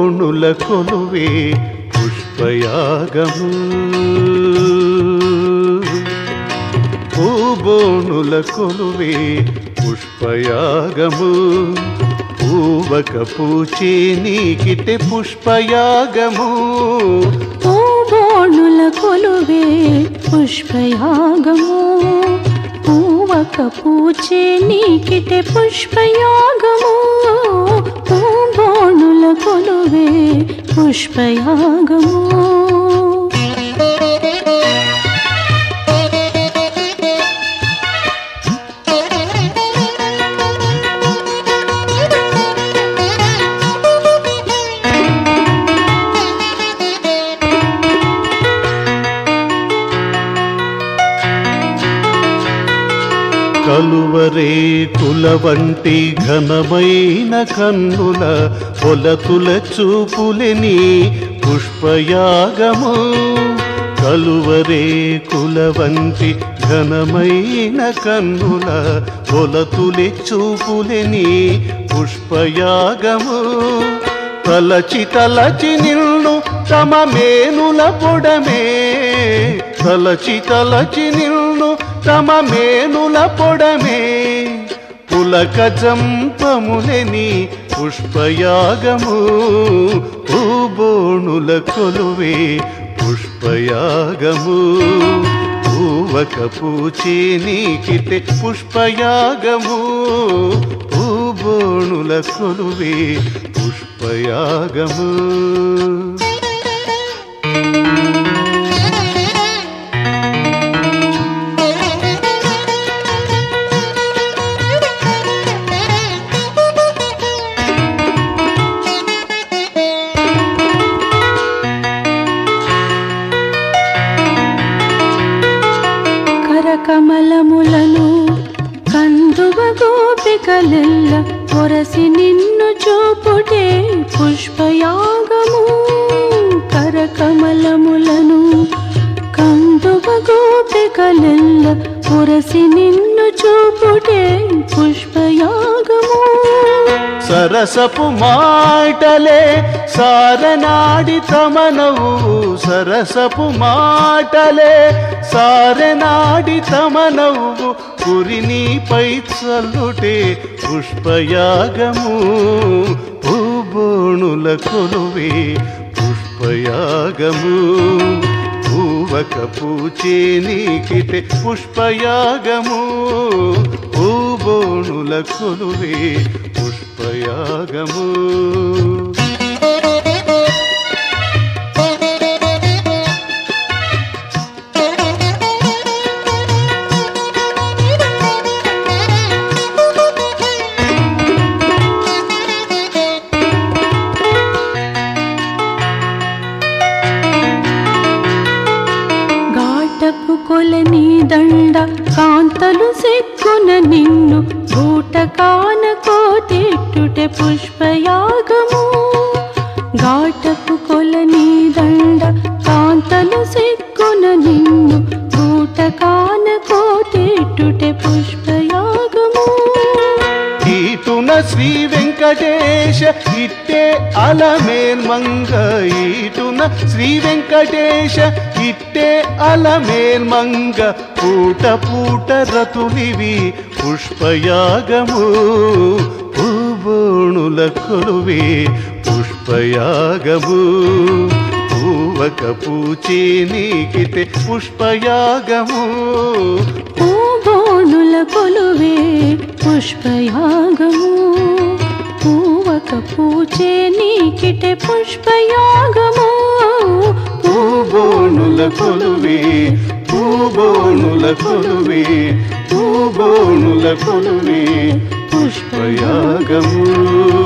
పూబోణుల కొలువే పుష్పయాగము పూబోణుల కొలువే పుష్పయాగము పూవక పూచే నీకిటే పుష్పయాగము పూబోణుల కొలువే పుష్పయాగము పూవక పూచే నీకిటే పుష్పయాగము పూబోణుల కొలువే పుష్పయాగము కలువరే కుల వంటి ఘనమైన కన్నుల పొలతుల చూపులని పుష్పయాగము కలువరే కుల వంటి ఘనమైన కన్నుల పొలతులి చూపులని పుష్పయాగము తలచి తలచి నిన్ను తమ మేనుల పొడమే తలచి తలచి నిన్ను తమ మేనుల పొడమే పులక జంపములని పుష్పయాగము పూబోణుల కొలువే పుష్పయాగము పూవక పూచే నీకితే పుష్పయాగము పూబోణుల కొలువే పుష్పయాగము కరకమలములను కందువ గోపికలెల్ల పొరసి నిన్ను చూపుటే పుష్పయాగము కరకమలములను కందువ గోపికలెల్ల పొరసి నిన్ను చూపుటే పుష్పయాగము సరసపు మాటలే సారనాడి తమనవు సరసపు మాటలే సారనాడి తమనవు పురినిపై చల్లుటే పుష్పయాగము పూబోణుల కొలువే పుష్పయాగము పూవక పూచే నీకితే పుష్పయాగము పూబోణుల కొలువే పుష్పయాగము ఘాటపు కొలని దండ కాంతలు సిక్కున నిన్ను గూట కాన కోటెట్టుటే పుష్పయాగము ఘాటపు కొలని దండ కాంతలు సిక్కున నిన్ను గూట కాన కోటెట్టుటే పుష్పయాగము ఈటున శ్రీ వెంకటేశ ఇట్టే అలమేల్ మంగ ఈటున శ్రీ వెంకటేశ ఇట్టే అలమేల్ మంగ పూట పూట రతులివి పుష్పయాగము పూబోణుల కొలువే పుష్పయాగము పూవక పూచే నీకితే పుష్పయాగము పూబోనుల కొలువే పుష్పయాగము పూవక పూచే నీకిటే పుష్పయాగము పూబోణుల కొలువే పూబోణుల కొలువే పూబోణుల కొలువే పుష్పయాగము